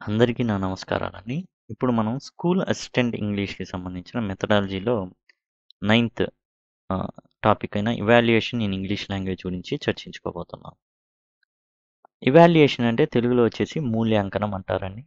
అందరికీ నా నమస్కారాలండి. ఇప్పుడు మనం స్కూల్ అసిస్టెంట్ ఇంగ్లీష్‌కి సంబంధించిన మెథడాలజీలో నైన్త్ ఆహ్, టాపిక్ అయిన ఇవాల్యుయేషన్ ఇన్ ఇంగ్లీష్ లాంగ్వేజ్ గురించి చర్చించుకోబోతున్నాం. ఇవాల్యుయేషన్ అంటే తెలుగులో వచ్చేసి మూల్యాంకనం అంటారండి.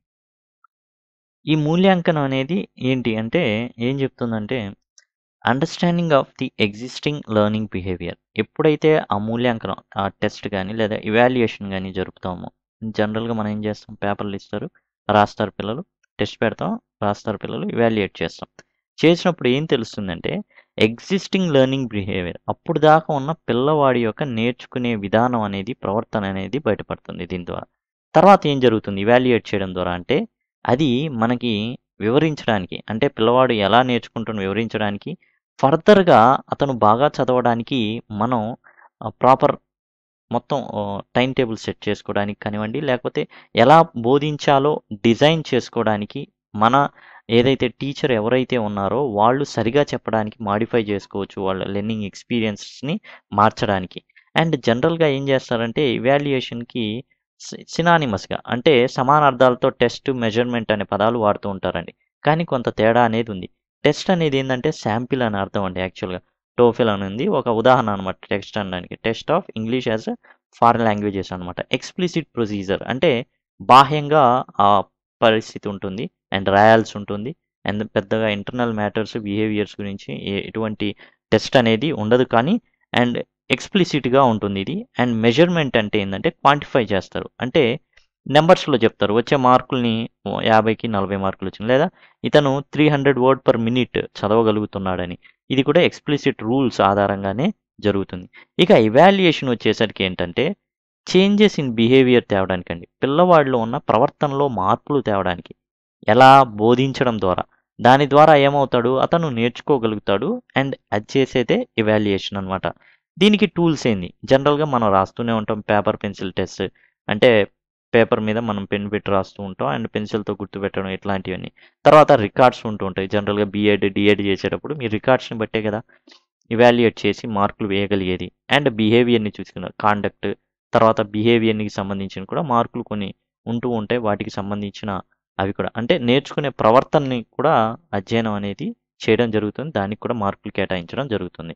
ఈ మూల్యాంకనం అనేది ఏంటి అంటే ఏం చెప్తుందంటే understanding of the existing learning behaviour. ఎప్పుడైతే ఆ మూల్యాంకనం ఆ టెస్ట్ గాని లేదా ఇవాల్యుయేషన్ గాని జరుపుతామో జనరల్‌గా మనం ఏం చేస్తాం పేపర్‌లు ఇస్తారు. రాస్తారు పిల్లలు. టెస్ట్ పెడతాం. రాస్తారు పిల్లలు. ఇవాల్యుయేట్ చేస్తాం. చేసినప్పుడు ఏం తెలుస్తుందంటే ఎగ్జిస్టింగ్ లెర్నింగ్ బిహేవియర్ అప్పుడు దాకా ఉన్న పిల్లవాడి యొక్క నేర్చుకునే విధానం అనేది ప్రవర్తన అనేది బయటపడుతుంది దీని ద్వారా. తర్వాత ఏం జరుగుతుంది ఇవాల్యుయేట్ చేయడం ద్వారా అంటే అది మనకి వివరించడానికి అంటే పిల్లవాడు ఎలా నేర్చుకుంటున్నాడో వివరించడానికి ఫర్దర్‌గా అతను బాగా చదవడానికి మనం ఆహ్, ప్రాపర్ మొత్తం ఆహ్, టైమ్ టేబుల్ సెట్ చేసుకోవడానికి కానివ్వండి, లేకపోతే ఎలా బోధించాలో డిజైన్ చేసుకోవడానికి మన ఏదైతే టీచర్ ఎవరైతే ఉన్నారో వాళ్ళు సరిగా చెప్పడానికి మాడిఫై చేసుకోవచ్చు. వాళ్ళ లెర్నింగ్ ఎక్స్‌పీరియన్స్‌ని మార్చడానికి. అండ్ జనరల్‌గా ఏం చేస్తారంటే ఇవాల్యుయేషన్‌కి సి సినానిమస్‌గా అంటే సమానార్థాలతో టెస్ట్, మెజర్‌మెంట్ అనే పదాలు వాడుతూ ఉంటారండి. కానీ కొంత తేడా అనేది ఉంది. టెస్ట్ అనేది ఏందంటే శాంపిల్ అని అర్థం అండి యాక్చువల్‌గా. టోఫెల్ అని ఉంది. ఒక ఉదాహరణ అనమాట టెస్ట్ అనడానికి. Test of English as a foreign languages అనమాట. ఎక్స్‌ప్లిసిట్ ప్రొసీజర్ అంటే బాహ్యంగా ఆ పరిస్థితి ఉంటుంది. అండ్ రాయాల్సి ఉంటుంది. అండ్ పెద్దగా ఇంటర్నల్ మ్యాటర్స్, బిహేవియర్స్ గురించి ఎ ఎటువంటి టెస్ట్ అనేది ఉండదు కానీ అండ్ ఎక్స్‌ప్లిసిట్‌గా ఉంటుంది ఇది. అండ్ మెజర్‌మెంట్ అంటే ఏందంటే క్వాంటిఫై చేస్తారు. అంటే నంబర్స్‌లో చెప్తారు. వచ్చే మార్కుల్ని 50కి 40 మార్కులు వచ్చింది. లేదా ఇతను 300 వర్డ్ పర్ మినిట్ చదవగలుగుతున్నాడని. ఇది కూడా ఎక్స్‌ప్లిసిట్ రూల్స్ ఆధారంగానే జరుగుతుంది. ఇక ఇవాల్యుయేషన్ వచ్చేసరికి ఏంటంటే చేంజెస్ ఇన్ బిహేవియర్ తేవడానికండి. పిల్లవాడిలో ఉన్న ప్రవర్తనలో మార్పులు తేవడానికి. ఎలా బోధించడం ద్వారా. దాని ద్వారా ఏమవుతాడు అతను నేర్చుకోగలుగుతాడు. అండ్ అది చేసేదే ఇవాల్యుయేషన్ అనమాట. దీనికి టూల్స్ ఏంది? జనరల్‌గా మనం రాస్తూనే ఉంటాం పేపర్, పెన్సిల్ టెస్ట్. అంటే పేపర్ మీద మనం పెన్ పెట్టి రాస్తూ ఉంటాం. అండ్ పెన్సిల్‌తో గుర్తుపెట్టడం ఇట్లాంటివన్నీ. తర్వాత రికార్డ్స్ ఉంటూ ఉంటాయి. జనరల్‌గా బీఎడ్, డీఎడ్ చేసేటప్పుడు మీ రికార్డ్స్‌ని బట్టే కదా ఇవాల్యుయేట్ చేసి మార్కులు వేయగలిగేది. అండ్ బిహేవియర్‌ని చూసుకున్నారు. కాండక్ట్ తర్వాత బిహేవియర్‌కి సంబంధించినవి కూడా మార్కులు కొన్ని ఉంటూ ఉంటాయి. వాటికి సంబంధించిన అవి కూడా. అంటే నేర్చుకునే ప్రవర్తనని కూడా అధ్యయనం అనేది చేయడం జరుగుతుంది. దానికి కూడా మార్కులు కేటాయించడం జరుగుతుంది.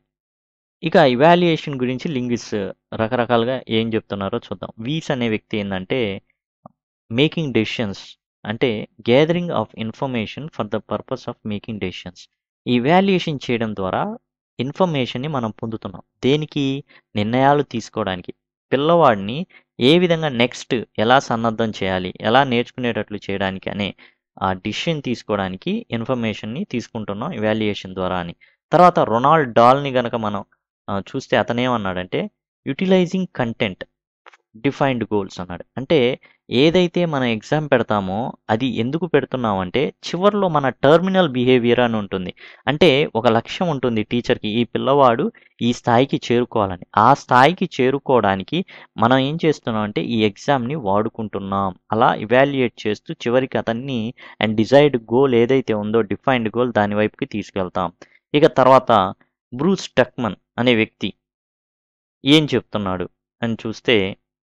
ఇక ఇవాల్యుయేషన్ గురించి లింగ్విస్ట్స్ రకరకాలుగా ఏం చెప్తున్నారో చూద్దాం. వీస్ అనే వ్యక్తి ఏందంటే మేకింగ్ డెసిషన్స్ అంటే gathering of information for the purpose of making decisions. Evaluation చేయడం ద్వారా ఇన్ఫర్మేషన్‌ని మనం పొందుతున్నాం. దేనికి? నిర్ణయాలు తీసుకోవడానికి. పిల్లవాడిని ఏ విధంగా నెక్స్ట్ ఎలా సన్నద్ధం చేయాలి? ఎలా నేర్చుకునేటట్లు చేయడానికి అనే ఆ డిసిషన్ తీసుకోవడానికి ఇన్ఫర్మేషన్‌ని తీసుకుంటున్నాం ఇవాల్యుయేషన్ ద్వారా అని. తర్వాత రొనాల్డ్ డాల్‌ని గనక మనం ఆహ్, చూస్తే అతనేమన్నాడంటే యుటిలైజింగ్ కంటెంట్ డిఫైన్డ్ గోల్స్ అన్నాడు. అంటే ఏదైతే మనం ఎగ్జామ్ పెడతామో అది ఎందుకు పెడుతున్నామంటే చివర్లో మన టెర్మినల్ బిహేవియర్ అని ఉంటుంది. అంటే ఒక లక్ష్యం ఉంటుంది టీచర్‌కి. ఈ పిల్లవాడు ఈ స్థాయికి చేరుకోవాలని. ఆ స్థాయికి చేరుకోవడానికి మనం ఏం చేస్తున్నాం అంటే ఈ ఎగ్జామ్‌ని వాడుకుంటున్నాం. అలా ఇవాల్యుయేట్ చేస్తూ చివరికి అతన్ని అండ్ డిజైర్డ్ గోల్ ఏదైతే ఉందో డిఫైన్డ్ గోల్ దాని వైపుకి తీసుకెళ్తాం. ఇక తర్వాత బ్రూస్ టక్మన్ అనే వ్యక్తి ఏం చెప్తున్నాడు అని చూస్తే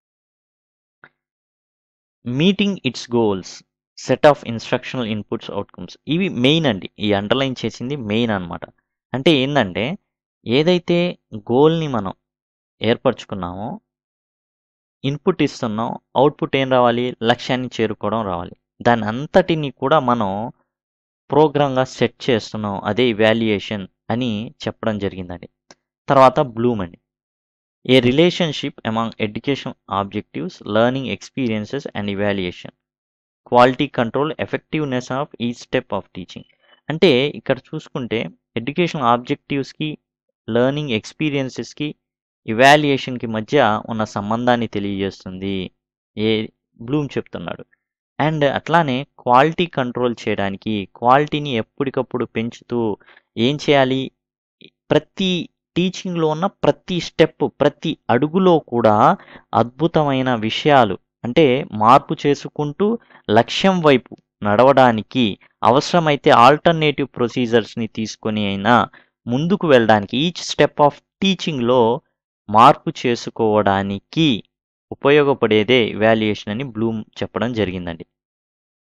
meeting its goals. Set of instructional inputs, outcomes. ఇవి మెయిన్ అండి. ఈ అండర్‌లైన్ చేసింది మెయిన్ అనమాట. అంటే ఏందంటే ఏదైతే గోల్‌ని మనం ఏర్పరచుకున్నామో ఇన్‌పుట్ ఇస్తున్నాం. ఔట్‌పుట్ ఏం రావాలి? లక్ష్యాన్ని చేరుకోవడం రావాలి. దాన్ని అంతటిని కూడా మనం ప్రోగ్రామ్‌గా సెట్ చేస్తున్నాం. అదే ఇవాల్యుయేషన్ అని చెప్పడం జరిగిందండి. తర్వాత బ్లూమ్ అండి. A relationship among education objectives, learning experiences and evaluation. Quality control, effectiveness of each step of teaching. అంటే ఇక్కడ చూసుకుంటే ఎడ్యుకేషన్ ఆబ్జెక్టివ్స్‌కి, లెర్నింగ్ ఎక్స్‌పీరియన్సెస్‌కి, ఇవాల్యుయేషన్‌కి మధ్య ఉన్న సంబంధాన్ని తెలియజేస్తుంది. ఏ బ్లూమ్ చెప్తున్నాడు. అండ్ అట్లానే క్వాలిటీ కంట్రోల్ చేయడానికి క్వాలిటీని ఎప్పటికప్పుడు పెంచుతూ ఏం చేయాలి? ప్రతి టీచింగ్‌లో ఉన్న ప్రతి స్టెప్, ప్రతి అడుగులో కూడా అద్భుతమైన విషయాలు అంటే మార్పు చేసుకుంటూ లక్ష్యం వైపు నడవడానికి అవసరమైతే ఆల్టర్‌నేటివ్ ప్రొసీజర్స్‌ని తీసుకొని అయినా ముందుకు వెళ్ళడానికి ఈచ్ స్టెప్ ఆఫ్ టీచింగ్‌లో మార్పు చేసుకోవడానికి ఉపయోగపడేదే ఇవాల్యుయేషన్ అని బ్లూమ్ చెప్పడం జరిగిందండి.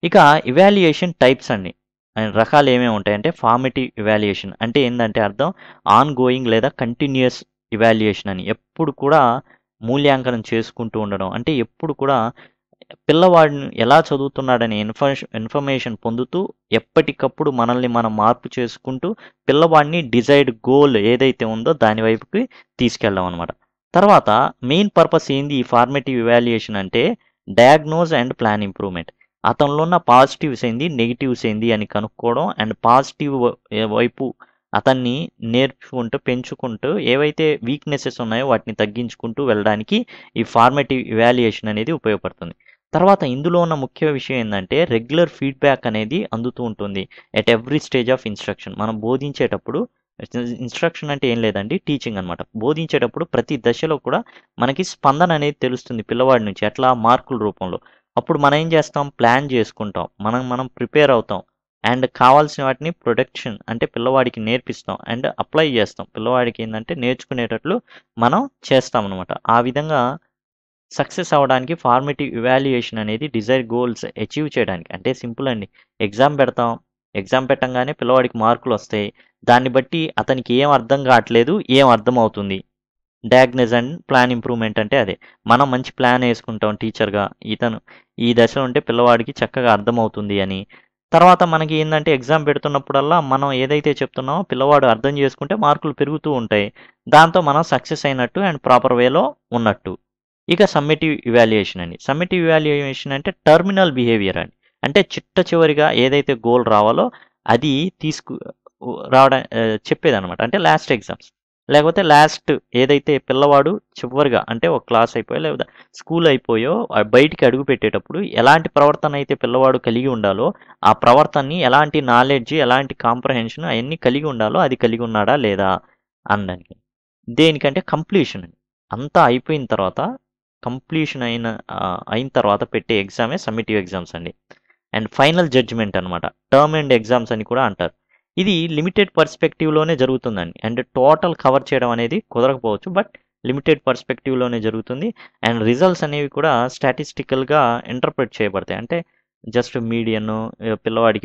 ఇక ఇవాల్యుయేషన్ టైప్స్ అండి అండ్ రకాలు ఏమేమి ఉంటాయంటే ఫార్మేటివ్ ఇవాల్యుయేషన్ అంటే ఏంటంటే అర్థం ఆన్ గోయింగ్ లేదా కంటిన్యూస్ ఇవాల్యుయేషన్ అని ఎప్పుడు కూడా మూల్యాంకనం చేసుకుంటూ ఉండడం అంటే ఎప్పుడు కూడా పిల్లవాడిని ఎలా చదువుతున్నాడనే ఇన్ఫర్మేషన్ ఇన్ఫర్మేషన్ పొందుతూ ఎప్పటికప్పుడు మనల్ని మనం మార్పు చేసుకుంటూ పిల్లవాడిని డిజైర్డ్ గోల్ ఏదైతే ఉందో దాని వైపుకి తీసుకెళ్ళడం అనమాట తర్వాత మెయిన్ పర్పస్ ఏంది ఈ ఫార్మేటివ్ ఇవాల్యుయేషన్ అంటే డయాగ్నోజ్ అండ్ ప్లాన్ ఇంప్రూవ్మెంట్ అతనిలో ఉన్న పాజిటివ్స్ ఏంది నెగిటివ్స్ ఏంది అని కనుక్కోవడం అండ్ పాజిటివ్ వైపు అతన్ని నేర్చుకుంటూ పెంచుకుంటూ ఏవైతే వీక్నెసెస్ ఉన్నాయో వాటిని తగ్గించుకుంటూ వెళ్ళడానికి ఈ ఫార్మేటివ్ ఇవాల్యుయేషన్ అనేది ఉపయోగపడుతుంది తర్వాత ఇందులో ఉన్న ముఖ్య విషయం ఏంటంటే రెగ్యులర్ ఫీడ్బ్యాక్ అనేది అందుతూ ఉంటుంది at every stage of instruction మనం బోధించేటప్పుడు ఇన్స్ట్రక్షన్ అంటే ఏం లేదండి టీచింగ్ అనమాట బోధించేటప్పుడు ప్రతి దశలో కూడా మనకి స్పందన అనేది తెలుస్తుంది పిల్లవాడి నుంచి ఎట్లా మార్కుల రూపంలో అప్పుడు మనం ఏం చేస్తాం ప్లాన్ చేసుకుంటాం మనం మనం ప్రిపేర్ అవుతాం అండ్ కావాల్సిన వాటిని ప్రొటెక్షన్ అంటే పిల్లవాడికి నేర్పిస్తాం అండ్ అప్లై చేస్తాం పిల్లవాడికి ఏంటంటే నేర్చుకునేటట్లు మనం చేస్తాం అనమాట ఆ విధంగా సక్సెస్ అవ్వడానికి ఫార్మేటివ్ ఇవాల్యుయేషన్ అనేది డిజైర్ గోల్స్ అచీవ్ చేయడానికి అంటే సింపుల్ అండి ఎగ్జామ్ పెడతాం ఎగ్జామ్ పెట్టంగానే పిల్లవాడికి మార్కులు వస్తాయి దాన్ని బట్టి అతనికి ఏం అర్థం కావట్లేదు ఏం అర్థం అవుతుంది డయాగ్నోజ్ అండ్ ప్లాన్ ఇంప్రూవ్మెంట్ అంటే అదే మనం మంచి ప్లాన్ వేసుకుంటాం టీచర్గా ఇతను ఈ దశలో ఉంటే పిల్లవాడికి చక్కగా అర్థమవుతుంది అని తర్వాత మనకి ఏంటంటే ఎగ్జామ్ పెడుతున్నప్పుడల్లా మనం ఏదైతే చెప్తున్నామో పిల్లవాడు అర్థం చేసుకుంటే మార్కులు పెరుగుతూ ఉంటాయి దాంతో మనం సక్సెస్ అయినట్టు అండ్ ప్రాపర్ వేలో ఉన్నట్టు ఇక సమ్మిటివ్ ఇవాల్యుయేషన్ అండి సమ్మిటివ్ ఇవాల్యుయేషన్ అంటే టర్మినల్ బిహేవియర్ అండి అంటే చిట్ట చివరిగా ఏదైతే గోల్ రావాలో అది తీసుకు రావడం చెప్పేదన్నమాట అంటే లాస్ట్ ఎగ్జామ్స్ లేకపోతే లాస్ట్ ఏదైతే పిల్లవాడు చివరిగా అంటే ఒక క్లాస్ అయిపోయో లేదా స్కూల్ అయిపోయో బయటికి అడుగు పెట్టేటప్పుడు ఎలాంటి ప్రవర్తన అయితే పిల్లవాడు కలిగి ఉండాలో ఆ ప్రవర్తనని ఎలాంటి నాలెడ్జ్ ఎలాంటి కాంప్రహెన్షన్ అవన్నీ కలిగి ఉండాలో అది కలిగి ఉన్నాడా లేదా అనడానికి దేనికంటే కంప్లీషన్ అంతా అయిపోయిన తర్వాత కంప్లీషన్ అయిన అయిన తర్వాత పెట్టే ఎగ్జామే సమ్మిటివ్ ఎగ్జామ్స్ అండి అండ్ ఫైనల్ జడ్జిమెంట్ అనమాట టర్మ్ అండ్ ఎగ్జామ్స్ అని కూడా అంటారు ఇది లిమిటెడ్ పర్స్పెక్టివ్లోనే జరుగుతుందండి అండ్ టోటల్ కవర్ చేయడం అనేది కుదరకపోవచ్చు బట్ లిమిటెడ్ పర్స్పెక్టివ్లోనే జరుగుతుంది అండ్ రిజల్ట్స్ అనేవి కూడా స్టాటిస్టికల్గా ఇంటర్ప్రిట్ చేయబడతాయి అంటే జస్ట్ మీడియన్ పిల్లవాడికి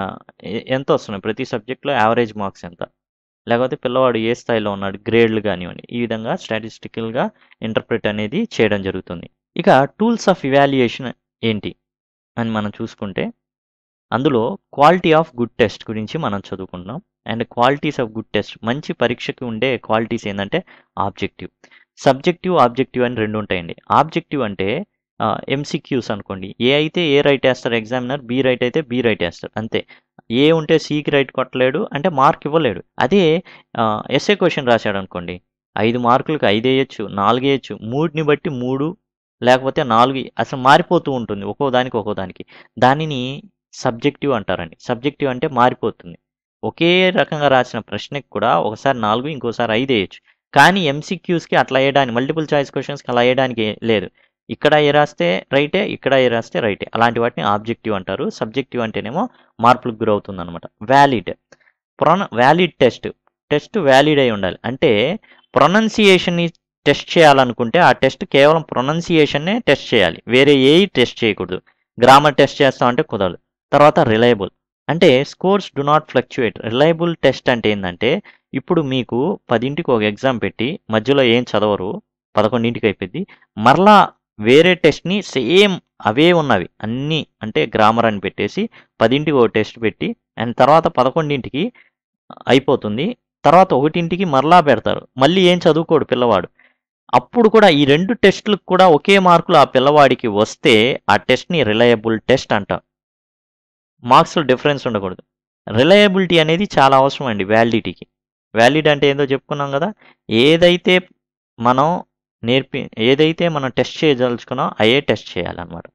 ఎంత వస్తున్నాయి ప్రతి సబ్జెక్ట్లో యావరేజ్ మార్క్స్ ఎంత లేకపోతే పిల్లవాడు ఏ స్థాయిలో ఉన్నాడు గ్రేడ్లు కానివ్వండి ఈ విధంగా స్టాటిస్టికల్గా ఇంటర్ప్రిట్ అనేది చేయడం జరుగుతుంది ఇక టూల్స్ ఆఫ్ ఇవాల్యుయేషన్ ఏంటి అని మనం చూసుకుంటే అందులో క్వాలిటీ ఆఫ్ గుడ్ టెస్ట్ గురించి మనం చదువుకుంటున్నాం and qualities of good test మంచి పరీక్షకి ఉండే క్వాలిటీస్ ఏంటంటే ఆబ్జెక్టివ్ సబ్జెక్టివ్ ఆబ్జెక్టివ్ అని రెండు ఉంటాయండి ఆబ్జెక్టివ్ అంటే ఎంసీక్యూస్ అనుకోండి ఏ అయితే ఏ రైట్ వేస్తారు ఎగ్జామినర్ బి రైట్ అయితే బి రైట్ వేస్తారు అంతే ఏ ఉంటే సికి రైట్ కొట్టలేడు అంటే మార్క్ ఇవ్వలేడు అదే ఎస్ఏ క్వశ్చన్ రాశాడు అనుకోండి ఐదు మార్కులకు ఐదు వేయచ్చు నాలుగు వేయచ్చు మూడుని బట్టి మూడు లేకపోతే నాలుగు అసలు మారిపోతూ ఉంటుంది ఒక్కో దానికి ఒక్కో దానికి దానిని సబ్జెక్టివ్ అంటారండి సబ్జెక్టివ్ అంటే మారిపోతుంది ఒకే రకంగా రాసిన ప్రశ్నకి కూడా ఒకసారి నాలుగు ఇంకోసారి ఐదు వేయచ్చు కానీ ఎంసీక్యూస్కి అట్లా వేయడానికి మల్టిపుల్ చాయిస్ క్వశ్చన్స్కి అలా వేయడానికి లేదు ఇక్కడ ఏ రాస్తే రైటే ఇక్కడ ఏ రాస్తే రైటే అలాంటి వాటిని ఆబ్జెక్టివ్ అంటారు సబ్జెక్టివ్ అంటేనేమో మార్పులకు గురవుతుంది అనమాట వ్యాలిడ్ ప్రొన వ్యాలిడ్ టెస్ట్ టెస్ట్ వ్యాలిడ్ అయి ఉండాలి అంటే ప్రొనౌన్సియేషన్ని టెస్ట్ చేయాలనుకుంటే ఆ టెస్ట్ కేవలం ప్రొనౌన్సియేషన్నే టెస్ట్ చేయాలి వేరే ఏ టెస్ట్ చేయకూడదు గ్రామర్ టెస్ట్ చేస్తామంటే కుదరదు తర్వాత రిలయబుల్ అంటే scores do not fluctuate reliable test అంటే ఏంటంటే ఇప్పుడు మీకు పదింటికి ఒక ఎగ్జామ్ పెట్టి మధ్యలో ఏం చదవరు పదకొండింటికి అయిపోయింది మరలా వేరే టెస్ట్ని సేమ్ అవే ఉన్నవి అన్నీ అంటే గ్రామర్ అని పెట్టేసి పదింటికి ఒక టెస్ట్ పెట్టి అండ్ తర్వాత పదకొండింటికి అయిపోతుంది తర్వాత ఒకటింటికి మరలా పెడతారు మళ్ళీ ఏం చదువుకోడు పిల్లవాడు అప్పుడు కూడా ఈ రెండు టెస్టులకు కూడా ఒకే మార్కులు ఆ పిల్లవాడికి వస్తే ఆ టెస్ట్ని రిలయబుల్ టెస్ట్ అంటాం మార్క్స్లో డిఫరెన్స్ ఉండకూడదు రిలయబిలిటీ అనేది చాలా అవసరం అండి వ్యాలిడిటీకి వ్యాలిడ్ అంటే ఏందో చెప్పుకున్నాం కదా ఏదైతే మనం నేర్పి ఏదైతే మనం టెస్ట్ చేయదలుచుకున్నాం అయ్యే టెస్ట్ చేయాలన్నమాట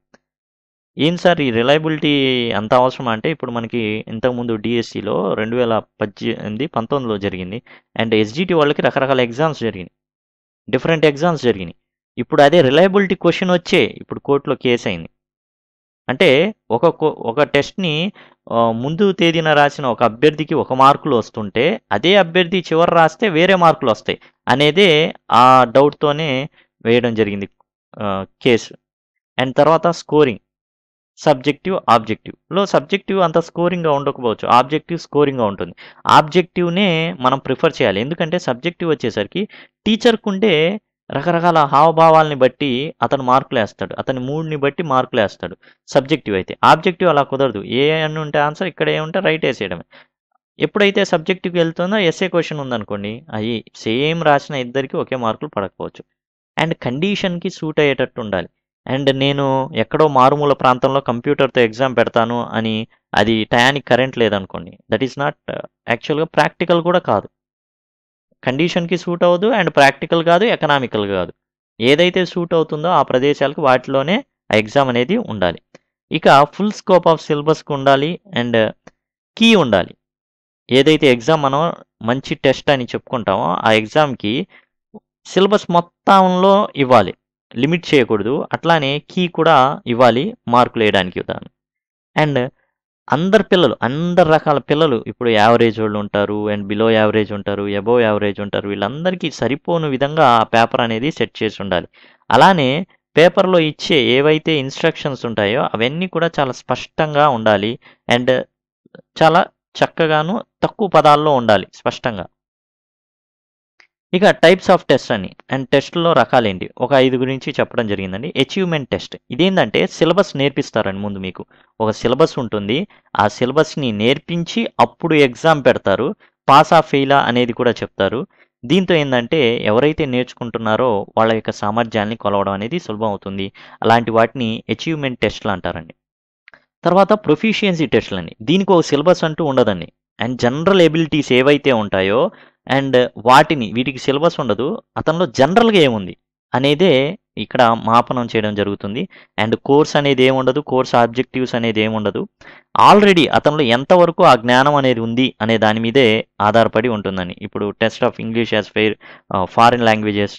ఏం సార్ ఈ రిలయబిలిటీ అంత అవసరం అంటే ఇప్పుడు మనకి ఇంతకుముందు డిఎస్సిలో రెండు వేల పద్దెనిమిది పంతొమ్మిదిలో జరిగింది అండ్ ఎస్జిటి వాళ్ళకి రకరకాల ఎగ్జామ్స్ జరిగినాయి డిఫరెంట్ ఎగ్జామ్స్ జరిగినాయి ఇప్పుడు అదే రిలయబిలిటీ క్వశ్చన్ వచ్చే ఇప్పుడు కోర్టులో కేసు అయింది అంటే ఒక ఒక టెస్ట్ని ముందు తేదీన రాసిన ఒక అభ్యర్థికి ఒక మార్కులు వస్తుంటే అదే అభ్యర్థి చివరి రాస్తే వేరే మార్కులు వస్తాయి అనేదే ఆ డౌట్తోనే వేయడం జరిగింది కేసు అండ్ తర్వాత స్కోరింగ్ సబ్జెక్టివ్ ఆబ్జెక్టివ్లో సబ్జెక్టివ్ అంత స్కోరింగ్గా ఉండకపోవచ్చు ఆబ్జెక్టివ్ స్కోరింగ్గా ఉంటుంది ఆబ్జెక్టివ్నే మనం ప్రిఫర్ చేయాలి ఎందుకంటే సబ్జెక్టివ్ వచ్చేసరికి టీచర్కు ఉండే రకరకాల హావభావాల్ని బట్టి అతను మార్కులు వేస్తాడు అతని మూడ్ని బట్టి మార్కులు వేస్తాడు సబ్జెక్టివ్ అయితే ఆబ్జెక్టివ్ అలా కుదరదు ఏ అని ఉంటే ఆన్సర్ ఇక్కడ ఏ ఉంటే రైట్ వేసేయడమే ఎప్పుడైతే సబ్జెక్టివ్కి వెళ్తుందో ఎస్ఏ క్వశ్చన్ ఉందనుకోండి అవి సేమ్ రాసిన ఇద్దరికి ఒకే మార్కులు పడకపోవచ్చు అండ్ కండిషన్కి సూట్ అయ్యేటట్టు ఉండాలి అండ్ నేను ఎక్కడో మారుమూల ప్రాంతంలో కంప్యూటర్తో ఎగ్జామ్ పెడతాను అని అది టయానికి కరెంట్ లేదనుకోండి దట్ ఈస్ నాట్ యాక్చువల్గా ప్రాక్టికల్ కూడా కాదు కండిషన్కి సూట్ అవ్వదు అండ్ ప్రాక్టికల్ కాదు ఎకనామికల్ కాదు ఏదైతే సూట్ అవుతుందో ఆ ప్రదేశాలకు వాటిలోనే ఆ ఎగ్జామ్ అనేది ఉండాలి ఇక ఫుల్ స్కోప్ ఆఫ్ సిలబస్కి ఉండాలి అండ్ కీ ఉండాలి ఏదైతే ఎగ్జామ్ మనం మంచి టెస్ట్ అని చెప్పుకుంటామో ఆ ఎగ్జామ్కి సిలబస్ మొత్తంలో ఇవ్వాలి లిమిట్ చేయకూడదు అట్లానే కీ కూడా ఇవ్వాలి మార్కులు వేయడానికి ఉదాహరణ అండ్ అందరు పిల్లలు అందరు రకాల పిల్లలు ఇప్పుడు యావరేజ్ వాళ్ళు ఉంటారు అండ్ బిలో యావరేజ్ ఉంటారు అబోవ్ యావరేజ్ ఉంటారు వీళ్ళందరికీ సరిపోను విధంగా ఆ పేపర్ అనేది సెట్ చేసి ఉండాలి అలానే పేపర్లో ఇచ్చే ఏవైతే ఇన్స్ట్రక్షన్స్ ఉంటాయో అవన్నీ కూడా చాలా స్పష్టంగా ఉండాలి అండ్ చాలా చక్కగాను తక్కువ పదాల్లో ఉండాలి స్పష్టంగా ఇక టైప్స్ ఆఫ్ టెస్ట్ అని అండ్ టెస్ట్లో రకాలేంటి ఒక ఐదు గురించి చెప్పడం జరిగిందండి అచీవ్మెంట్ టెస్ట్ ఇదేంటంటే సిలబస్ నేర్పిస్తారండి ముందు మీకు ఒక సిలబస్ ఉంటుంది ఆ సిలబస్ని నేర్పించి అప్పుడు ఎగ్జామ్ పెడతారు పాస్ ఆఫ్ ఫెయిలా అనేది కూడా చెప్తారు దీంతో ఏంటంటే ఎవరైతే నేర్చుకుంటున్నారో వాళ్ళ యొక్క సామర్థ్యాన్ని కొలవడం అనేది సులభం అవుతుంది అలాంటి వాటిని అచీవ్మెంట్ టెస్ట్లు అంటారండి తర్వాత ప్రొఫిషియన్సీ టెస్ట్లు అండి దీనికి ఒక సిలబస్ అంటూ ఉండదండి అండ్ జనరల్ ఎబిలిటీస్ ఏవైతే ఉంటాయో అండ్ వాటిని వీటికి సిలబస్ ఉండదు అతనిలో జనరల్గా ఏముంది అనేదే ఇక్కడ మాపనం చేయడం జరుగుతుంది అండ్ కోర్స్ అనేది ఏముండదు కోర్స్ ఆబ్జెక్టివ్స్ అనేది ఏముండదు ఆల్రెడీ అతనిలో ఎంతవరకు ఆ జ్ఞానం అనేది ఉంది అనే దాని మీదే ఆధారపడి ఉంటుందని ఇప్పుడు test of English as fair foreign languages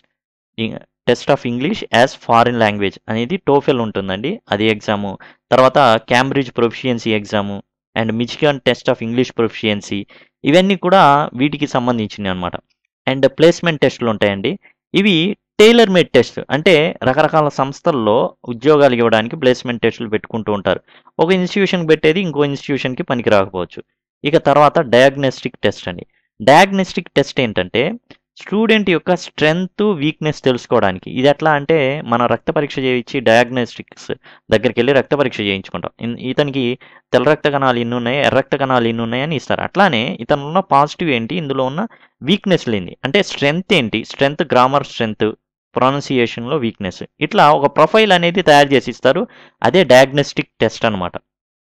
test of English as foreign language అనేది టోఫెల్ ఉంటుందండి అది ఎగ్జాము తర్వాత Cambridge proficiency exam and Michigan test of English proficiency ఇవన్నీ కూడా వీటికి సంబంధించినవి అనమాట అండ్ ప్లేస్మెంట్ టెస్టులు ఉంటాయండి ఇవి టైలర్ మేడ్ టెస్ట్ అంటే రకరకాల సంస్థల్లో ఉద్యోగాలు ఇవ్వడానికి ప్లేస్మెంట్ టెస్టులు పెట్టుకుంటూ ఉంటారు ఒక ఇన్స్టిట్యూషన్కి పెట్టేది ఇంకో ఇన్స్టిట్యూషన్కి పనికి రాకపోవచ్చు ఇక తర్వాత డయాగ్నోస్టిక్ టెస్ట్ అండి డయాగ్నోస్టిక్ టెస్ట్ ఏంటంటే స్టూడెంట్ యొక్క స్ట్రెంగ్త్ వీక్నెస్ తెలుసుకోవడానికి ఇది ఎట్లా అంటే మనం రక్త పరీక్ష చేయించి డయాగ్నోస్టిక్స్ దగ్గరికి వెళ్ళి రక్త పరీక్ష చేయించుకుంటాం ఇన్- ఇతనికి తెల్ల రక్త కణాలు ఇన్ని ఉన్నాయి ఎర్ర రక్త కణాలు ఇన్ని ఉన్నాయని ఇస్తారు అట్లానే ఇతను ఉన్న పాజిటివ్ ఏంటి ఇందులో ఉన్న వీక్నెస్ ఏంటి అంటే స్ట్రెంగ్త్ ఏంటి స్ట్రెంగ్త్ గ్రామర్ స్ట్రెంగ్త్ ప్రొనౌన్సియేషన్లో వీక్నెస్ ఇట్లా ఒక ప్రొఫైల్ అనేది తయారు చేసి ఇస్తారు అదే డయాగ్నోస్టిక్ టెస్ట్ అన్నమాట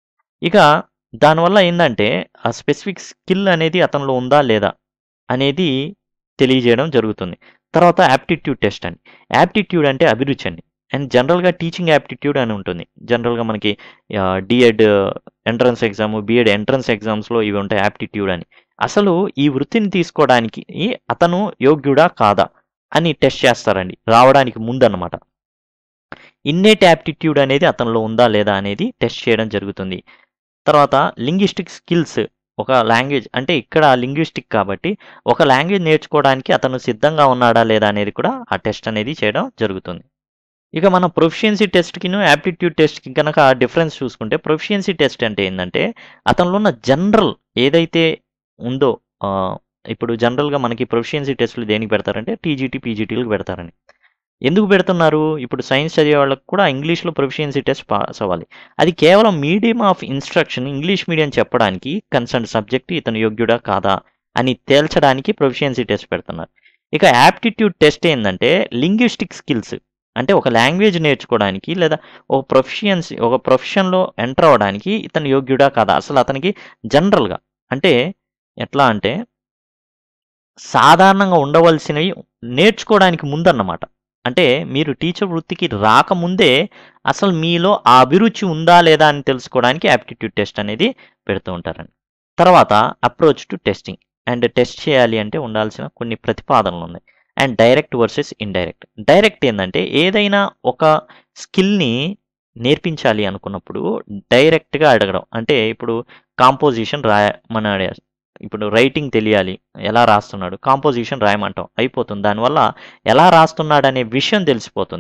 ఇక దానివల్ల ఏంటంటే ఆ స్పెసిఫిక్ స్కిల్ అనేది అతనిలో ఉందా లేదా అనేది తెలియజేయడం జరుగుతుంది తర్వాత యాప్టిట్యూడ్ టెస్ట్ అని యాప్టిట్యూడ్ అంటే అభిరుచి అండి అండ్ జనరల్గా టీచింగ్ యాప్టిట్యూడ్ అని ఉంటుంది జనరల్గా మనకి DEd entrance exam BEd entrance ఎగ్జామ్స్లో ఇవి ఉంటాయి యాప్టిట్యూడ్ అని అసలు ఈ వృత్తిని తీసుకోవడానికి అతను యోగ్యుడా కాదా అని టెస్ట్ చేస్తారండి రావడానికి ముందన్నమాట ఇన్నేట్ యాప్టిట్యూడ్ అనేది అతనిలో ఉందా లేదా అనేది టెస్ట్ చేయడం జరుగుతుంది తర్వాత లింగ్విస్టిక్ స్కిల్స్ ఒక లాంగ్వేజ్ అంటే ఇక్కడ లింగ్విస్టిక్ కాబట్టి ఒక లాంగ్వేజ్ నేర్చుకోవడానికి అతను సిద్ధంగా ఉన్నాడా లేదా అనేది కూడా ఆ టెస్ట్ అనేది చేయడం జరుగుతుంది ఇక మన ప్రొఫిషియన్సీ టెస్ట్కిను యాప్టిట్యూడ్ టెస్ట్కి కనుక డిఫరెన్స్ చూసుకుంటే ప్రొఫిషియన్సీ టెస్ట్ అంటే ఏంటంటే అతనిలో ఉన్న జనరల్ ఏదైతే ఉందో ఆ, ఇప్పుడు జనరల్గా మనకి ప్రొఫిషియన్సీ టెస్టులు దేనికి పెడతారంటే టీజీటీ పీజీటీలకు పెడతారని ఎందుకు పెడుతున్నారు ఇప్పుడు సైన్స్ చదివే వాళ్ళకి కూడా ఇంగ్లీష్లో ప్రొఫిషియన్సీ టెస్ట్ పాస్ అవ్వాలి అది కేవలం medium of instruction English medium చెప్పడానికి కన్సర్న్ సబ్జెక్ట్ ఇతను యోగ్యుడా కాదా అని తేల్చడానికి ప్రొఫిషియన్సీ టెస్ట్ పెడుతున్నారు ఇక యాప్టిట్యూడ్ టెస్ట్ ఏంటంటే లింగ్విస్టిక్ స్కిల్స్ అంటే ఒక లాంగ్వేజ్ నేర్చుకోవడానికి లేదా ఒక ప్రొఫిషియన్సీ ఒక ప్రొఫెషన్లో ఎంటర్ అవ్వడానికి ఇతను యోగ్యుడా కాదా అసలు అతనికి జనరల్గా అంటే ఎట్లా అంటే సాధారణంగా ఉండవలసినవి నేర్చుకోవడానికి ముందన్నమాట అంటే మీరు టీచర్ వృత్తికి రాకముందే అసలు మీలో ఆ అభిరుచి ఉందా లేదా అని తెలుసుకోవడానికి యాప్టిట్యూడ్ టెస్ట్ అనేది పెడుతూ ఉంటారండి తర్వాత approach to testing and test చేయాలి అంటే ఉండాల్సిన కొన్ని ప్రతిపాదనలు ఉన్నాయి and direct versus indirect direct ఏంటంటే ఏదైనా ఒక స్కిల్ని నేర్పించాలి అనుకున్నప్పుడు డైరెక్ట్గా అడగడం అంటే ఇప్పుడు కాంపోజిషన్ రాయ మన ఇప్పుడు రైటింగ్ తెలియాలి ఎలా రాస్తున్నాడు కాంపోజిషన్ రాయమంటాం అయిపోతుంది దానివల్ల ఎలా రాస్తున్నాడు అనే విషయం తెలిసిపోతుంది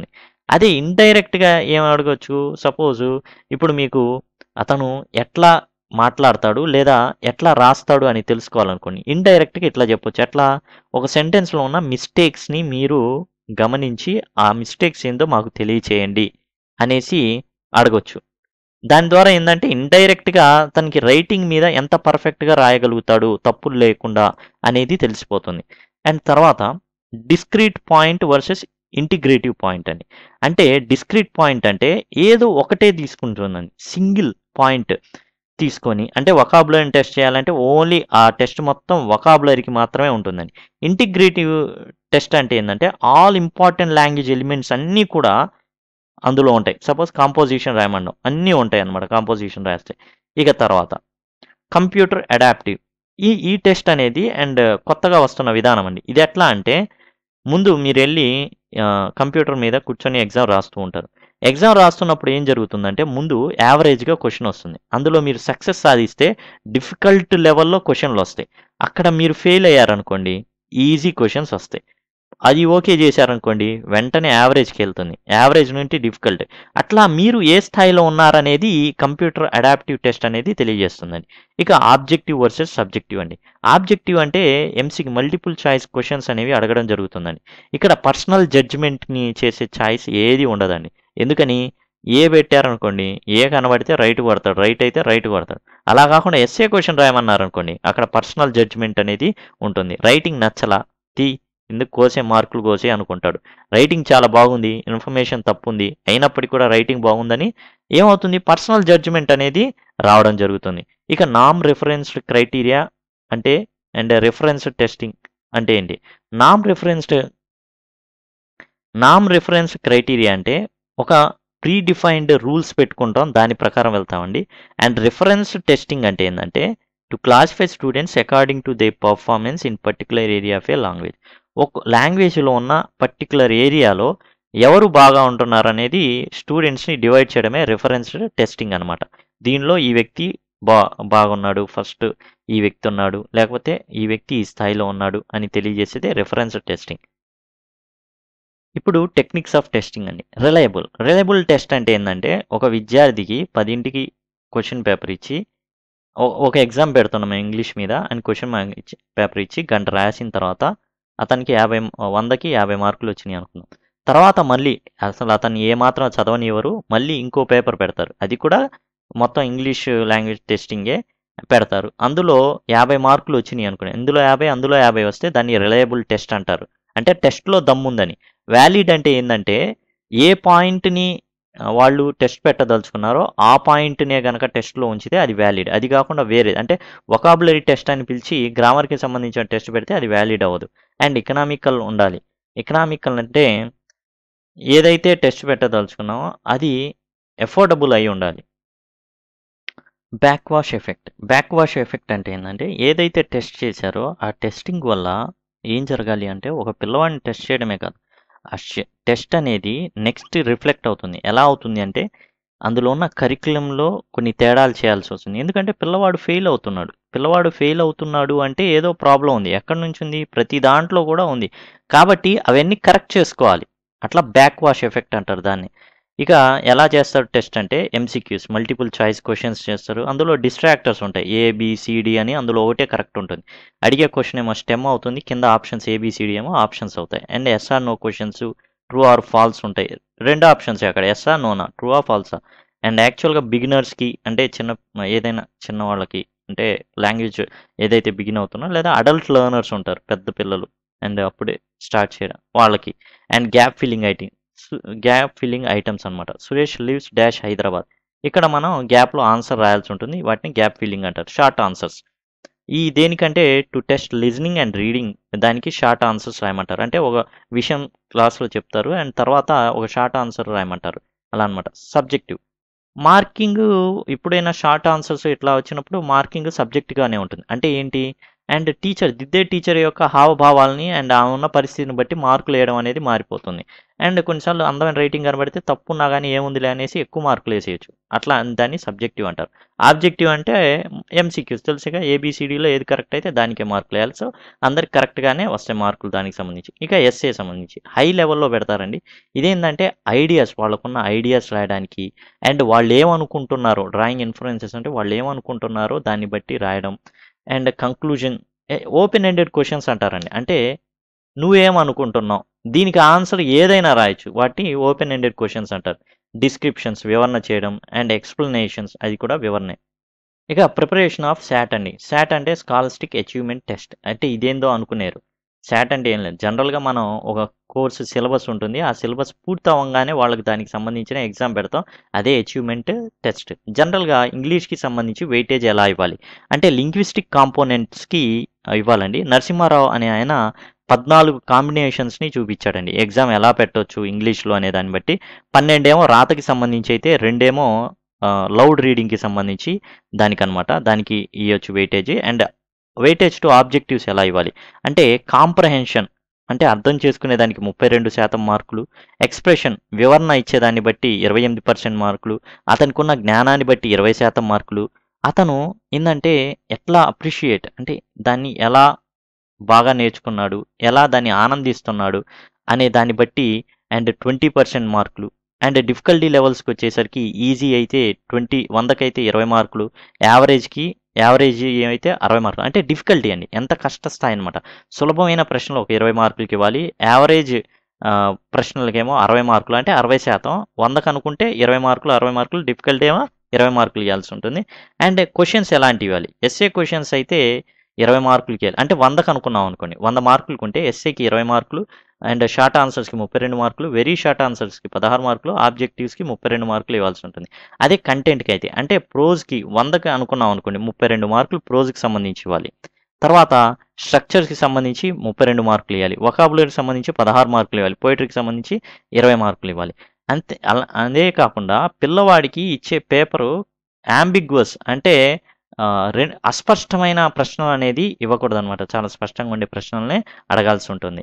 అదే ఇండైరెక్ట్గా ఏం అడగొచ్చు సపోజ్ ఇప్పుడు మీకు అతను ఎట్లా మాట్లాడతాడు లేదా ఎట్లా రాస్తాడు అని తెలుసుకోవాలనుకోండి ఇండైరెక్ట్గా ఇట్లా చెప్పొచ్చు ఎట్లా ఒక సెంటెన్స్లో ఉన్న మిస్టేక్స్ని మీరు గమనించి ఆ మిస్టేక్స్ ఏందో మాకు తెలియచేయండి అనేసి అడగొచ్చు దాని ద్వారా ఏంటంటే ఇండైరెక్ట్గా తనకి రైటింగ్ మీద ఎంత పర్ఫెక్ట్గా రాయగలుగుతాడు తప్పులు లేకుండా అనేది తెలిసిపోతుంది అండ్ తర్వాత discrete point versus integrative point అని అంటే డిస్క్రీట్ పాయింట్ అంటే ఏదో ఒకటే తీసుకుంటుందండి సింగిల్ పాయింట్ తీసుకొని అంటే వకాబులరీని టెస్ట్ చేయాలంటే ఓన్లీ ఆ టెస్ట్ మొత్తం వకాబులరీకి మాత్రమే ఉంటుందండి ఇంటిగ్రేటివ్ టెస్ట్ అంటే ఏంటంటే ఆల్ ఇంపార్టెంట్ లాంగ్వేజ్ ఎలిమెంట్స్ అన్నీ కూడా అందులో ఉంటాయి సపోజ్ కాంపోజిషన్ రాయమండం అన్నీ ఉంటాయి అన్నమాట కాంపోజిషన్ రాస్తే ఇక తర్వాత కంప్యూటర్ అడాప్టివ్ ఈ ఈ టెస్ట్ అనేది అండ్ కొత్తగా వస్తున్న విధానం అండి ఇది ఎట్లా అంటే ముందు మీరు వెళ్ళి కంప్యూటర్ మీద కూర్చొని ఎగ్జామ్ రాస్తూ ఉంటారు ఎగ్జామ్ రాస్తున్నప్పుడు ఏం జరుగుతుందంటే ముందు యావరేజ్గా క్వశ్చన్ వస్తుంది అందులో మీరు సక్సెస్ సాధిస్తే డిఫికల్ట్ లెవెల్లో క్వశ్చన్లు వస్తాయి అక్కడ మీరు ఫెయిల్ అయ్యారనుకోండి ఈజీ క్వశ్చన్స్ వస్తాయి అది ఓకే చేశారనుకోండి వెంటనే యావరేజ్కి వెళ్తుంది యావరేజ్ నుండి డిఫికల్ట్ అట్లా మీరు ఏ స్థాయిలో ఉన్నారనేది ఈ కంప్యూటర్ అడాప్టివ్ టెస్ట్ అనేది తెలియజేస్తుందండి ఇక ఆబ్జెక్టివ్ వర్సెస్ సబ్జెక్టివ్ అండి ఆబ్జెక్టివ్ అంటే ఎంసీకి మల్టిపుల్ చాయిస్ క్వశ్చన్స్ అనేవి అడగడం జరుగుతుందండి ఇక్కడ పర్సనల్ జడ్జిమెంట్ని చేసే చాయిస్ ఏది ఉండదండి ఎందుకని ఏ పెట్టారనుకోండి ఏ కనబడితే రైట్ కొడతాడు రైట్ అయితే రైట్ కొడతాడు అలా కాకుండా ఎస్ఏ క్వశ్చన్ రాయమన్నారనుకోండి అక్కడ పర్సనల్ జడ్జిమెంట్ అనేది ఉంటుంది రైటింగ్ నచ్చలా తీ ఎందుకు కోసే మార్కులు కోసే అనుకుంటాడు రైటింగ్ చాలా బాగుంది ఇన్ఫర్మేషన్ తప్పుంది అయినప్పటికీ కూడా రైటింగ్ బాగుందని ఏమవుతుంది పర్సనల్ జడ్జిమెంట్ అనేది రావడం జరుగుతుంది ఇక నామ్ రిఫరెన్స్డ్ క్రైటీరియా అంటే అండ్ రిఫరెన్స్ టెస్టింగ్ అంటే ఏంటి నామ్ రిఫరెన్స్డ్ నామ్ రిఫరెన్స్ క్రైటీరియా అంటే ఒక ప్రీ డిఫైన్డ్ రూల్స్ పెట్టుకుంటాం దాని ప్రకారం వెళ్తామండి అండ్ రిఫరెన్స్ టెస్టింగ్ అంటే ఏంటంటే to classify students according to their performance in particular area of a language ఒక లాంగ్వేజ్లో ఉన్న పర్టికులర్ ఏరియాలో ఎవరు బాగా ఉంటున్నారు అనేది స్టూడెంట్స్ని డివైడ్ చేయడమే రిఫరెన్స్ టెస్టింగ్ అనమాట దీనిలో ఈ వ్యక్తి బా బాగున్నాడు ఫస్ట్ ఈ వ్యక్తి ఉన్నాడు లేకపోతే ఈ వ్యక్తి ఈ స్థాయిలో ఉన్నాడు అని తెలియజేసేదే రిఫరెన్స్ టెస్టింగ్ ఇప్పుడు టెక్నిక్స్ ఆఫ్ టెస్టింగ్ అండి రిలయబుల్ రిలయబుల్ టెస్ట్ అంటే ఏంటంటే ఒక విద్యార్థికి పదింటికి క్వశ్చన్ పేపర్ ఇచ్చి ఓ- ఒక ఎగ్జామ్ పెడుతున్నాం ఇంగ్లీష్ మీద అని క్వశ్చన్ ఇచ్చి పేపర్ ఇచ్చి గంట రాసిన తర్వాత అతనికి యాభై వందకి యాభై మార్కులు వచ్చినాయి అనుకుందాం తర్వాత మళ్ళీ అసలు అతన్ని ఏమాత్రం చదవనివ్వరు మళ్ళీ ఇంకో పేపర్ పెడతారు అది కూడా మొత్తం ఇంగ్లీష్ లాంగ్వేజ్ టెస్టింగే పెడతారు అందులో యాభై మార్కులు వచ్చినాయి అనుకోండి ఇందులో యాభై అందులో యాభై వస్తే దాన్ని రిలయబుల్ టెస్ట్ అంటారు అంటే టెస్ట్లో దమ్ముందని వ్యాలిడ్ అంటే ఏంటంటే ఏ పాయింట్ని వాళ్ళు టెస్ట్ పెట్టదలుచుకున్నారో ఆ పాయింట్నే కనుక టెస్ట్లో ఉంచితే అది వ్యాలిడ్ అది కాకుండా వేరే అంటే వొకాబులరీ టెస్ట్ అని పిలిచి గ్రామర్కి సంబంధించిన టెస్ట్ పెడితే అది వ్యాలిడ్ అవ్వదు అండ్ ఎకనామికల్ ఉండాలి ఎకనామికల్ అంటే ఏదైతే టెస్ట్ పెట్టదలుచుకున్నామో అది ఎఫోర్డబుల్ అయి ఉండాలి backwash effect backwash effect అంటే ఏంటంటే ఏదైతే టెస్ట్ చేశారో ఆ టెస్టింగ్ వల్ల ఏం జరగాలి అంటే ఒక పిల్లవాడిని టెస్ట్ చేయడమే కాదు ఆ టెస్ట్ అనేది నెక్స్ట్ రిఫ్లెక్ట్ అవుతుంది ఎలా అవుతుంది అంటే అందులో ఉన్న కరికులంలో కొన్ని తేడాలు చేయాల్సి వస్తుంది ఎందుకంటే పిల్లవాడు ఫెయిల్ అవుతున్నాడు పిల్లవాడు ఫెయిల్ అవుతున్నాడు అంటే ఏదో ప్రాబ్లం ఉంది ఎక్కడి నుంచి ఉంది ప్రతి దాంట్లో కూడా ఉంది కాబట్టి అవన్నీ కరెక్ట్ చేసుకోవాలి అట్లా బ్యాక్ వాష్ ఎఫెక్ట్ అంటారు దాన్ని ఇక ఎలా చేస్తారు టెస్ట్ అంటే ఎంసీక్యూస్ మల్టిపుల్ చాయిస్ క్వశ్చన్స్ చేస్తారు అందులో డిస్ట్రాక్టర్స్ ఉంటాయి ఏబిసిడి అని అందులో ఒకటే కరెక్ట్ ఉంటుంది అడిగే క్వశ్చన్ ఏమో స్టెమ్ అవుతుంది కింద ఆప్షన్స్ ఏబిసిడి ఏమో ఆప్షన్స్ అవుతాయి and yes or no questions true or false ఉంటాయి రెండు ఆప్షన్స్ అక్కడ ఎస్ఆర్ నోనా ట్రూ ఆర్ ఫాల్సా అండ్ యాక్చువల్గా బిగినర్స్కి అంటే చిన్న ఏదైనా చిన్న వాళ్ళకి అంటే లాంగ్వేజ్ ఏదైతే బిగిన్ అవుతున్నా లేదా అడల్ట్ లెర్నర్స్ ఉంటారు పెద్ద పిల్లలు అండ్ అప్పుడే స్టార్ట్ చేయడం వాళ్ళకి and gap filling item gap filling items అనమాట సురేష్ లివ్స్ డాష్ హైదరాబాద్ ఇక్కడ మనం గ్యాప్లో ఆన్సర్ రాయాల్సి ఉంటుంది వాటిని గ్యాప్ ఫిల్లింగ్ అంటారు షార్ట్ ఆన్సర్స్ ఈ దేనికంటే to test listening and reading దానికి షార్ట్ ఆన్సర్స్ రాయమంటారు అంటే ఒక విషయం క్లాస్లో చెప్తారు అండ్ తర్వాత ఒక షార్ట్ ఆన్సర్ రాయమంటారు అలా అనమాట సబ్జెక్టివ్ మార్కింగ్ ఎప్పుడైనా షార్ట్ ఆన్సర్స్ ఇట్లా వచ్చినప్పుడు మార్కింగ్ సబ్జెక్ట్గానే ఉంటుంది అంటే ఏంటి అండ్ టీచర్ దిద్దే టీచర్ యొక్క హావభావాలని అండ్ ఆ ఉన్న పరిస్థితిని బట్టి మార్కులు వేయడం అనేది మారిపోతుంది అండ్ కొన్నిసార్లు అందమైన రైటింగ్ కనబడితే తప్పు ఉన్నా కానీ ఏముందిలే అనేసి ఎక్కువ మార్కులు వేసేయచ్చు అట్లా దాన్ని సబ్జెక్టివ్ అంటారు ఆబ్జెక్టివ్ అంటే ఎంసీక్యూస్ తెలుసుగా ఏబిసిడిలో ఏది కరెక్ట్ అయితే దానికే మార్కులు వేయాలి సో అందరికి కరెక్ట్గానే వస్తాయి మార్కులు దానికి సంబంధించి ఇక ఎస్ఏ సంబంధించి హై లెవెల్లో పెడతారండి ఇదేంటంటే ఐడియాస్ వాళ్ళకున్న ఐడియాస్ రాయడానికి అండ్ వాళ్ళు ఏమనుకుంటున్నారో డ్రాయింగ్ ఇన్ఫ్లుయెన్సెస్ అంటే వాళ్ళు ఏమనుకుంటున్నారో దాన్ని బట్టి రాయడం and conclusion open ended questions అంటారండి అంటే నువ్వేమనుకుంటున్నావు దీనికి ఆన్సర్ ఏదైనా రాయొచ్చు వాటిని ఓపెన్ ఎండెడ్ క్వశ్చన్స్ అంటారు డిస్క్రిప్షన్స్ వివరణ చేయడం అండ్ ఎక్స్ప్లెనేషన్స్ అది కూడా వివరణే ఇక ప్రిపరేషన్ ఆఫ్ శాట్ అండి శాట్ అంటే స్కాలస్టిక్ అచీవ్మెంట్ టెస్ట్ అంటే ఇదేందో అనుకునేరు శాట్ అంటే ఏం లేదు జనరల్గా మనం ఒక కోర్సు సిలబస్ ఉంటుంది ఆ సిలబస్ పూర్తి అవ్వగానే వాళ్ళకి దానికి సంబంధించిన ఎగ్జామ్ పెడతాం అదే అచీవ్మెంట్ టెస్ట్ జనరల్గా ఇంగ్లీష్కి సంబంధించి వెయిటేజ్ ఎలా ఇవ్వాలి అంటే లింగ్విస్టిక్ కాంపోనెంట్స్కి ఇవ్వాలండి నరసింహారావు అనే ఆయన పద్నాలుగు కాంబినేషన్స్ని చూపించాడండి ఎగ్జామ్ ఎలా పెట్టవచ్చు ఇంగ్లీష్లో అనే దాన్ని బట్టి పన్నెండేమో రాతకి సంబంధించి అయితే రెండేమో లౌడ్ రీడింగ్కి సంబంధించి దానికనమాట దానికి ఇవ్వచ్చు weightage and weightage to objectives ఎలా ఇవ్వాలి అంటే కాంప్రహెన్షన్ అంటే అర్థం చేసుకునే దానికి ముప్పై రెండు శాతం మార్కులు ఎక్స్ప్రెషన్ వివరణ ఇచ్చేదాన్ని బట్టి ఇరవై ఎనిమిది పర్సెంట్ మార్కులు అతనికి ఉన్న జ్ఞానాన్ని బట్టి ఇరవై శాతం మార్కులు అతను ఏంటంటే ఎట్లా అప్రిషియేట్ అంటే దాన్ని ఎలా బాగా నేర్చుకున్నాడు ఎలా దాన్ని ఆనందిస్తున్నాడు అనే దాన్ని బట్టి అండ్ ట్వంటీ పర్సెంట్ మార్కులు అండ్ డిఫికల్టీ లెవెల్స్కి వచ్చేసరికి ఈజీ అయితే ట్వంటీ వందకైతే ఇరవై మార్కులు యావరేజ్కి యావరేజ్ ఏమైతే అరవై మార్కులు అంటే డిఫికల్టీ అండి ఎంత కష్ట స్థాయి అనమాట సులభమైన ప్రశ్నలు ఒక ఇరవై మార్కులకి ఇవ్వాలి యావరేజ్ ప్రశ్నలకేమో అరవై మార్కులు అంటే అరవై శాతం వందకు అనుకుంటే ఇరవై మార్కులు అరవై మార్కులు డిఫికల్టీ ఏమో ఇరవై మార్కులు ఇవ్వాల్సి ఉంటుంది అండ్ క్వశ్చన్స్ ఎలాంటివి ఇవ్వాలి ఎస్ఏ క్వశ్చన్స్ అయితే ఇరవై మార్కులకి ఇవ్వాలి అంటే వందకు అనుకున్నాం అనుకోండి వంద మార్కులకు ఉంటే ఎస్ఏకి ఇరవై మార్కులు అండ్ షార్ట్ ఆన్సర్స్కి ముప్పై రెండు మార్కులు వెరీ షార్ట్ ఆన్సర్స్కి పదహారు మార్కులు ఆబ్జెక్టివ్స్కి ముప్పై రెండు మార్కులు ఇవ్వాల్సి ఉంటుంది అదే కంటెంట్కి అయితే అంటే ప్రోజ్కి వందకి అనుకున్నాం అనుకోండి ముప్పై రెండు మార్కులు ప్రోజ్కి సంబంధించి ఇవ్వాలి తర్వాత స్ట్రక్చర్స్కి సంబంధించి ముప్పై రెండు మార్కులు ఇవ్వాలి వకాబులరీకి సంబంధించి పదహారు మార్కులు ఇవ్వాలి పోయిటరీకి సంబంధించి ఇరవై మార్కులు ఇవ్వాలి అంతే అలా అదే కాకుండా పిల్లవాడికి ఇచ్చే పేపరు యాంబిగ్వస్ అంటే రెండు అస్పష్టమైన ప్రశ్నలు అనేది ఇవ్వకూడదు అనమాట చాలా స్పష్టంగా ఉండే ప్రశ్నలనే అడగాల్సి ఉంటుంది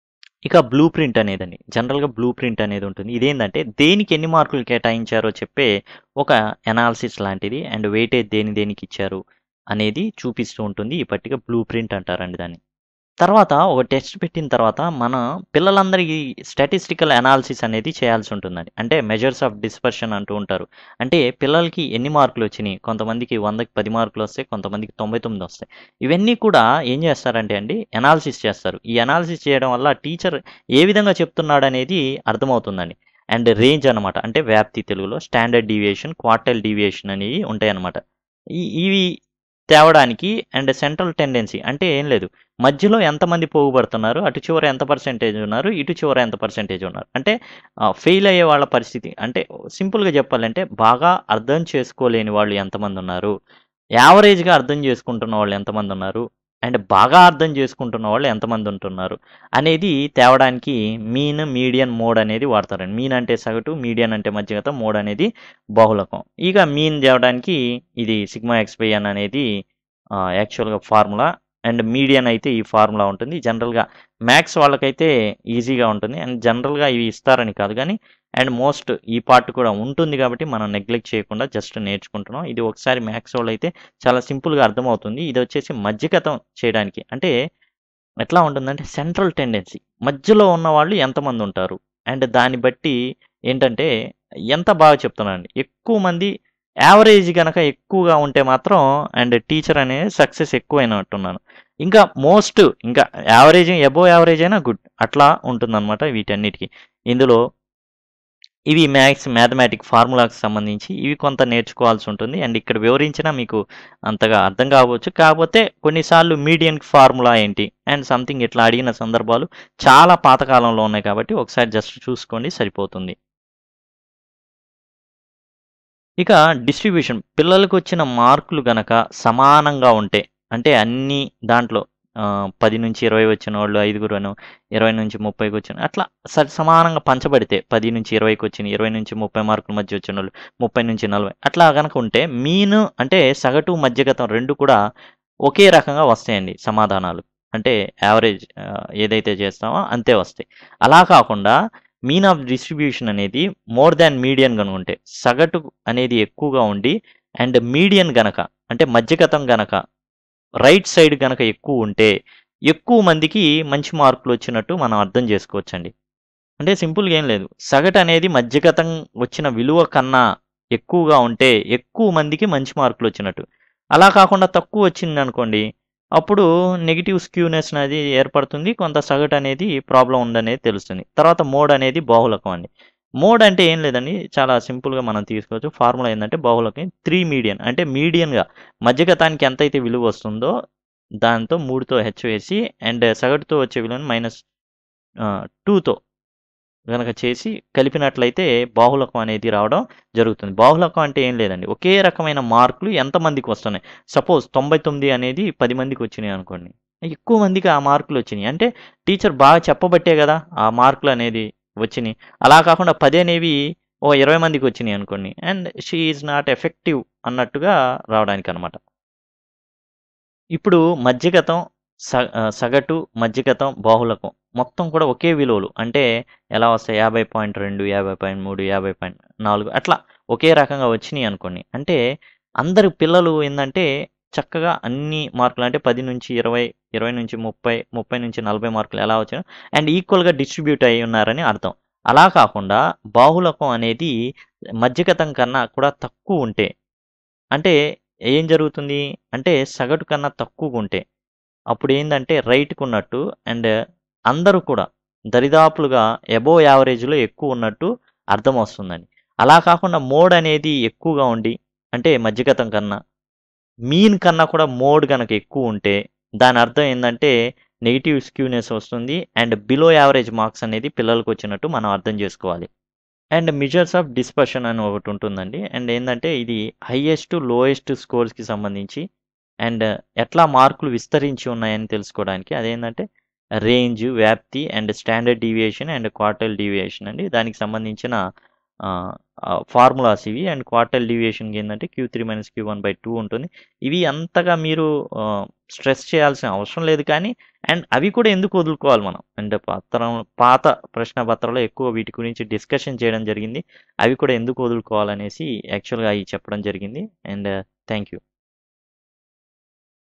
ఇక బ్లూ ప్రింట్ అనేదండి జనరల్గా బ్లూ ప్రింట్ అనేది ఉంటుంది ఇదేంటంటే దేనికి ఎన్ని మార్కులు కేటాయించారో చెప్పే ఒక ఎనాలిసిస్ లాంటిది అండ్ వెయిటేజ్ దేని దేనికి ఇచ్చారు అనేది చూపిస్తూ ఉంటుంది ఈ పట్టిక బ్లూ ప్రింట్ అంటారండి దాన్ని తర్వాత ఒక టెస్ట్ పెట్టిన తర్వాత మన పిల్లలందరికీ స్టాటిస్టికల్ అనాలిసిస్ అనేది చేయాల్సి ఉంటుందండి అంటే మెజర్స్ ఆఫ్ డిస్పర్షన్ అంటూ ఉంటారు అంటే పిల్లలకి ఎన్ని మార్కులు వచ్చినాయి కొంతమందికి వందకి పది మార్కులు వస్తాయి కొంతమందికి తొంభై తొమ్మిది వస్తాయి ఇవన్నీ కూడా ఏం చేస్తారంటే అండి అనాలిసిస్ చేస్తారు ఈ అనాలిసిస్ చేయడం వల్ల టీచర్ ఏ విధంగా చెప్తున్నాడు అనేది అర్థమవుతుందండి అండ్ రేంజ్ అనమాట అంటే వ్యాప్తి తెలుగులో స్టాండర్డ్ డీవియేషన్ క్వార్టల్ డీవియేషన్ అనేవి ఉంటాయి అనమాట ఇవి తేవడానికి అండ్ సెంట్రల్ టెండెన్సీ అంటే ఏం లేదు మధ్యలో ఎంతమంది పోగుపడుతున్నారు అటు చివర ఎంత పర్సెంటేజ్ ఉన్నారు ఇటు చివర ఎంత పర్సెంటేజ్ ఉన్నారు అంటే ఫెయిల్ అయ్యే వాళ్ళ పరిస్థితి అంటే సింపుల్గా చెప్పాలంటే బాగా అర్థం చేసుకోలేని వాళ్ళు ఎంతమంది ఉన్నారు యావరేజ్గా అర్థం చేసుకుంటున్న వాళ్ళు ఎంతమంది ఉన్నారు అండ్ బాగా అర్థం చేసుకుంటున్న వాళ్ళు ఎంతమంది ఉంటున్నారు అనేది తేవడానికి మీన్ మీడియన్ మోడ్ అనేది వాడతారండి మీన్ అంటే సగటు మీడియన్ అంటే మధ్యగతం మోడ్ అనేది బహుళకం ఇక మీన్ తేవడానికి ఇది సిగ్మా ఎక్స్పైఎన్ అనేది యాక్చువల్గా ఫార్ములా అండ్ మీడియన్ అయితే ఈ ఫార్ములా ఉంటుంది జనరల్గా మ్యాథ్స్ వాళ్ళకైతే ఈజీగా ఉంటుంది అండ్ జనరల్గా ఇవి ఇస్తారని కాదు కానీ అండ్ మోస్ట్ ఈ పార్ట్ కూడా ఉంటుంది కాబట్టి మనం నెగ్లెక్ట్ చేయకుండా జస్ట్ నేర్చుకుంటున్నాం ఇది ఒకసారి మ్యాథ్స్ వాళ్ళు అయితే చాలా సింపుల్గా అర్థమవుతుంది ఇది వచ్చేసి మధ్యగతం చేయడానికి అంటే ఎట్లా ఉంటుందంటే సెంట్రల్ టెండెన్సీ మధ్యలో ఉన్న వాళ్ళు ఎంతమంది ఉంటారు అండ్ దాన్ని బట్టి ఏంటంటే ఎంత బాగా చెప్తున్నానండి ఎక్కువ మంది యావరేజ్ కనుక ఎక్కువగా ఉంటే మాత్రం అండ్ టీచర్ అనేది సక్సెస్ ఎక్కువైనట్టున్నాను ఇంకా మోస్ట్ ఇంకా యావరేజ్ ఎబో యావరేజ్ అయినా గుడ్ అట్లా ఉంటుందన్నమాట వీటన్నిటికీ ఇందులో ఇవి మ్యాథ్స్ మ్యాథమెటిక్ ఫార్ములాకి సంబంధించి ఇవి కొంత నేర్చుకోవాల్సి ఉంటుంది అండ్ ఇక్కడ వివరించినా మీకు అంతగా అర్థం కావచ్చు కాకపోతే కొన్నిసార్లు మీడియన్ ఫార్ములా ఏంటి అండ్ సంథింగ్ ఇట్లా అడిగిన సందర్భాలు చాలా పాతకాలంలో ఉన్నాయి కాబట్టి ఒకసారి జస్ట్ చూసుకోండి సరిపోతుంది ఇక డిస్ట్రిబ్యూషన్ పిల్లలకు వచ్చిన మార్కులు గనక సమానంగా ఉంటే అంటే అన్ని దాంట్లో పది నుంచి ఇరవై వచ్చిన వాళ్ళు ఐదుగురును ఇరవై నుంచి ముప్పైకి వచ్చిన అట్లా సరి సమానంగా పంచబడితే పది నుంచి ఇరవైకి వచ్చిన ఇరవై నుంచి ముప్పై మార్కుల మధ్య వచ్చిన వాళ్ళు ముప్పై నుంచి నలభై అట్లా కనుక ఉంటే మీన్ అంటే సగటు మధ్యగతం రెండు కూడా ఒకే రకంగా వస్తాయండి సమాధానాలు అంటే యావరేజ్ ఏదైతే చేస్తామో అంతే వస్తాయి అలా కాకుండా మీన్ ఆఫ్ డిస్ట్రిబ్యూషన్ అనేది మోర్ దాన్ మీడియన్ కనుక ఉంటే సగటు అనేది ఎక్కువగా ఉండి అండ్ మీడియన్ గనక అంటే మధ్యగతం గనక రైట్ సైడ్ గనక ఎక్కువ ఉంటే ఎక్కువ మందికి మంచి మార్కులు వచ్చినట్టు మనం అర్థం చేసుకోవచ్చండి అంటే సింపుల్గా ఏం లేదు సగటు అనేది మధ్యగతం వచ్చిన విలువ కన్నా ఎక్కువగా ఉంటే ఎక్కువ మందికి మంచి మార్కులు వచ్చినట్టు అలా కాకుండా తక్కువ వచ్చింది అనుకోండి అప్పుడు నెగిటివ్ స్క్యూనెస్ అనేది ఏర్పడుతుంది కొంత సగటు అనేది ప్రాబ్లం ఉందనేది తెలుస్తుంది తర్వాత మోడ్ అనేది బాహులకం అండి మోడ్ అంటే ఏం లేదండి చాలా సింపుల్గా మనం తీసుకోవచ్చు ఫార్ములా ఏంటంటే బాహులకం త్రీ మీడియన్ అంటే మీడియన్గా మధ్యగతానికి ఎంతైతే విలువ వస్తుందో దాంతో మూడుతో హెచ్ వేసి అండ్ సగటుతో వచ్చే విలువను మైనస్ టూతో గనక చేసి కలిపినట్లయితే బాహులకం అనేది రావడం జరుగుతుంది బాహులకం అంటే ఏం లేదండి ఒకే రకమైన మార్కులు ఎంతమందికి వస్తున్నాయి సపోజ్ తొంభై తొమ్మిది అనేది పది మందికి వచ్చినాయి అనుకోండి ఎక్కువ మందికి ఆ మార్కులు వచ్చినాయి అంటే టీచర్ బాగా చెప్పబట్టే కదా ఆ మార్కులు అనేది వచ్చినాయి అలా కాకుండా పది అనేవి ఓ ఇరవై మందికి వచ్చినాయి అనుకోండి and she is not effective అన్నట్టుగా రావడానికి అనమాట ఇప్పుడు మధ్యగతం స సగటు మధ్యగతం బాహులకం మొత్తం కూడా ఒకే విలువలు అంటే ఎలా వస్తాయి యాభై పాయింట్ రెండు యాభై పాయింట్ మూడు యాభై పాయింట్ నాలుగు అట్లా ఒకే రకంగా వచ్చినాయి అనుకోండి అంటే అందరు పిల్లలు ఏంటంటే చక్కగా అన్ని మార్కులు అంటే పది నుంచి ఇరవై ఇరవై నుంచి ముప్పై ముప్పై నుంచి నలభై మార్కులు ఎలా వచ్చాయో అండ్ ఈక్వల్గా డిస్ట్రిబ్యూట్ అయి ఉన్నారని అర్థం అలా కాకుండా బాహులకం అనేది మధ్యగతం కన్నా కూడా తక్కువ ఉంటే అంటే ఏం జరుగుతుంది అంటే సగటు కన్నా తక్కువగా ఉంటే అప్పుడు ఏంటంటే రైట్కి ఉన్నట్టు అండ్ అందరూ కూడా దరిదాపులుగా ఎబో యావరేజ్లో ఎక్కువ ఉన్నట్టు అర్థం వస్తుందండి అలా కాకుండా మోడ్ అనేది ఎక్కువగా ఉండి అంటే మధ్యగతం కన్నా మీన్ కన్నా కూడా మోడ్ కనుక ఎక్కువ ఉంటే దాని అర్థం ఏంటంటే నెగిటివ్ స్క్యూనెస్ వస్తుంది అండ్ బిలో యావరేజ్ మార్క్స్ అనేది పిల్లలకు వచ్చినట్టు మనం అర్థం చేసుకోవాలి అండ్ మెజర్స్ ఆఫ్ డిస్పర్షన్ అని ఒకటి ఉంటుందండి అండ్ ఏంటంటే ఇది హైయెస్ట్ లోయెస్ట్ స్కోర్స్కి సంబంధించి అండ్ ఎట్లా మార్కులు విస్తరించి ఉన్నాయని తెలుసుకోవడానికి అదేంటంటే రేంజ్ వ్యాప్తి and standard deviation and quartile deviation అండి దానికి సంబంధించిన ఫార్ములాస్ ఇవి అండ్ క్వార్టల్ డీవియేషన్కి ఏంటంటే Q three minus Q one by two ఉంటుంది ఇవి అంతగా మీరు స్ట్రెస్ చేయాల్సిన అవసరం లేదు కానీ అండ్ అవి కూడా ఎందుకు వదులుకోవాలి మనం అండ్ పత్రం పాత ప్రశ్న పత్రంలో ఎక్కువ వీటి గురించి డిస్కషన్ చేయడం జరిగింది అవి కూడా ఎందుకు వదులుకోవాలనేసి యాక్చువల్గా అవి చెప్పడం జరిగింది అండ్ థ్యాంక్ యూ